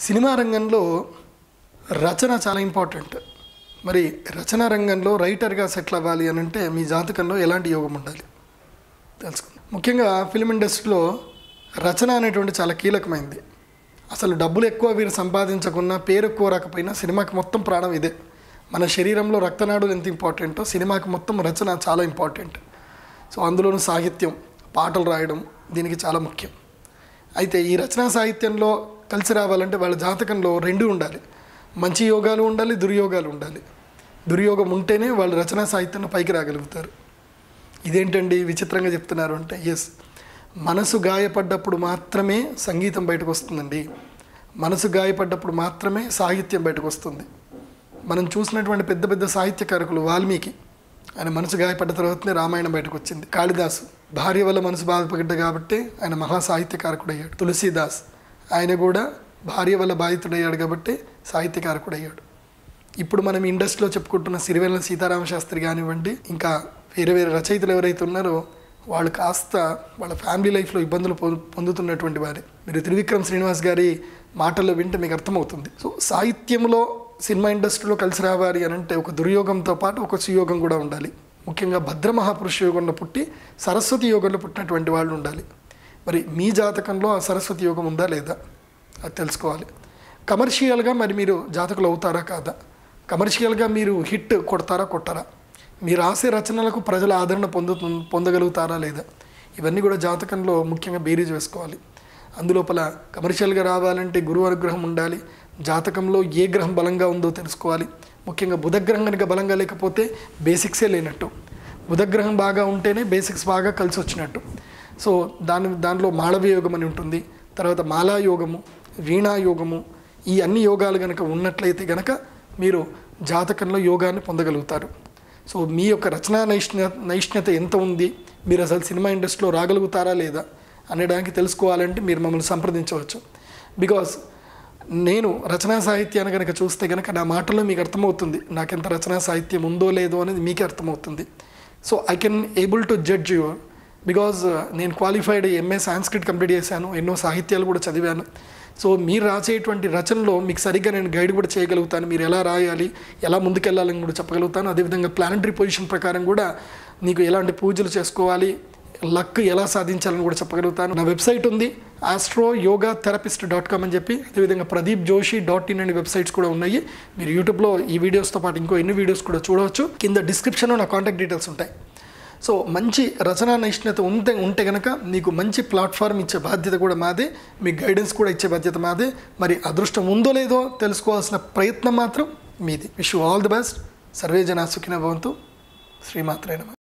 cinema రంగంలో రచన చాలా important మరి రచనా రంగంలో రైటర్గా సెటిల్ అవ్వాలి అని అంటే మీ జాతకంలో ఎలాంటి యోగం ఉండాలి తెలుసుకుందాం ముఖ్యంగా ఫిలిం ఇండస్ట్రీలో రచన అనేటువంటి చాలా కీలకమైంది అసలు డబ్బులు ఎక్కువ వీరు సంపాదించకున్నా పేరు ఎక్కువ రాకపోయినా సినిమాకి మొత్తం ప్రాణం ఇదే మన శరీరంలో రక్తనాడులు ఎంత ఇంపార్టెంటో సినిమాకి మొత్తం రచన చాలా ఇంపార్టెంట్ సో అందులోనూ సాహిత్యం పాటలు రాయడం దీనికి చాలా ముఖ్యం అయితే ఈ రచనా సాహిత్యంలో కలిసి రావాలంటే వాళ్ళ జాతకంలో రెండు ఉండాలి మంచి యోగాలు ఉండాలి దుర్యోగాలు ఉండాలి దుర్యోగం ఉంటేనే వాళ్ళు రచనా సాహిత్యంలో పైకి రాగలుగుతారు ఇదేంటండి విచిత్రంగా చెప్తున్నారు అంటే ఎస్ మనసు గాయపడ్డప్పుడు మాత్రమే సంగీతం బయటకు వస్తుందండి మనసు గాయపడ్డప్పుడు మాత్రమే సాహిత్యం బయటకు వస్తుంది మనం చూసినటువంటి పెద్ద పెద్ద సాహిత్యకారకులు వాల్మీకి ఆయన మనసు గాయపడ్డ తర్వాతనే రామాయణం బయటకు వచ్చింది కాళిదాసు భార్య వల్ల మనసు బాధపడ్డ కాబట్టి ఆయన మహా సాహిత్యకారకుడు అయ్యాడు తులసీదాస్ ఆయన కూడా భార్య వల్ల బాధితుడయ్యాడు కాబట్టి సాహిత్యకారకుడు అయ్యాడు ఇప్పుడు మనం ఇండస్ట్రీలో చెప్పుకుంటున్న సిరివెల్ల సీతారామ శాస్త్రి కానివ్వండి ఇంకా వేరే వేరే రచయితలు ఎవరైతే ఉన్నారో వాళ్ళు కాస్త వాళ్ళ ఫ్యామిలీ లైఫ్లో ఇబ్బందులు పొందు పొందుతున్నటువంటి వారే మీరు త్రివిక్రమ్ శ్రీనివాస్ గారి మాటల్లో వింటే మీకు అర్థమవుతుంది సో సాహిత్యంలో సినిమా ఇండస్ట్రీలో కలిసి రావాలి అని అంటే ఒక దుర్యోగంతో పాటు ఒక సుయోగం కూడా ఉండాలి ముఖ్యంగా భద్ర మహాపురుష యోగంలో పుట్టి సరస్వతి యోగంలో పుట్టినటువంటి వాళ్ళు ఉండాలి మరి మీ జాతకంలో ఆ సరస్వతి యోగం ఉందా లేదా అది తెలుసుకోవాలి కమర్షియల్గా మరి మీరు జాతకులు అవుతారా కాదా కమర్షియల్గా మీరు హిట్ కొడతారా కొట్టరా మీరు రాసే రచనలకు ప్రజల ఆదరణ పొందు పొందగలుగుతారా లేదా ఇవన్నీ కూడా జాతకంలో ముఖ్యంగా బేరీజ్ వేసుకోవాలి అందులోపల కమర్షియల్గా రావాలంటే గురువు అనుగ్రహం ఉండాలి జాతకంలో ఏ గ్రహం బలంగా ఉందో తెలుసుకోవాలి ముఖ్యంగా బుధగ్రహం కనుక బలంగా లేకపోతే బేసిక్సే లేనట్టు బుధగ్రహం బాగా ఉంటేనే బేసిక్స్ బాగా కలిసి వచ్చినట్టు సో దాని దానిలో మాళవ యోగం అని ఉంటుంది తర్వాత మాలా యోగము వీణా యోగము ఈ అన్ని యోగాలు కనుక ఉన్నట్లయితే కనుక మీరు జాతకంలో యోగాన్ని పొందగలుగుతారు సో మీ యొక్క రచనా నైష్ణ నైష్ణ్యత ఎంత ఉంది మీరు అసలు సినిమా ఇండస్ట్రీలో రాగలుగుతారా లేదా అనడానికి తెలుసుకోవాలంటే మీరు మమ్మల్ని సంప్రదించవచ్చు బికాస్ నేను రచనా సాహిత్యాన్ని కనుక చూస్తే కనుక నా మాటల్లో మీకు అర్థమవుతుంది నాకెంత రచనా సాహిత్యం ఉందో లేదో అనేది మీకే అర్థమవుతుంది so I can able to judge your because నేను క్వాలిఫైడ్ ఎంఏ సాంస్క్రిట్ కంప్లీట్ చేశాను ఎన్నో సాహిత్యాలు కూడా చదివాను సో మీరు రాసేటువంటి రచనలో మీకు సరిగ్గా నేను గైడ్ కూడా చేయగలుగుతాను మీరు ఎలా రాయాలి ఎలా ముందుకెళ్ళాలని కూడా చెప్పగలుగుతాను అదేవిధంగా ప్లానటరీ పొజిషన్ ప్రకారం కూడా నీకు ఎలాంటి పూజలు చేసుకోవాలి లక్ ఎలా సాధించాలని కూడా చెప్పగలుగుతాను నా వెబ్సైట్ ఉంది astro yoga therapist dot com అని చెప్పి అదేవిధంగా ప్రదీప్ జోషి డాట్ ఇన్ అనే వెబ్సైట్స్ కూడా ఉన్నాయి మీరు యూట్యూబ్లో ఈ వీడియోస్తో పాటు ఇంకో ఎన్ని వీడియోస్ కూడా చూడవచ్చు కింద డిస్క్రిప్షన్లో నా కాంటాక్ట్ డీటెయిల్స్ ఉంటాయి సో మంచి రచనా నైష్ణ్యత ఉంటే ఉంటే కనుక మీకు మంచి ప్లాట్ఫామ్ ఇచ్చే బాధ్యత కూడా మాదే మీకు గైడెన్స్ కూడా ఇచ్చే బాధ్యత మాదే మరి అదృష్టం ఉందో లేదో తెలుసుకోవాల్సిన ప్రయత్నం మాత్రం మీది విష్ ఆల్ ది బెస్ట్ సర్వే జన సుఖిన భవంతు శ్రీమాత్రే నమ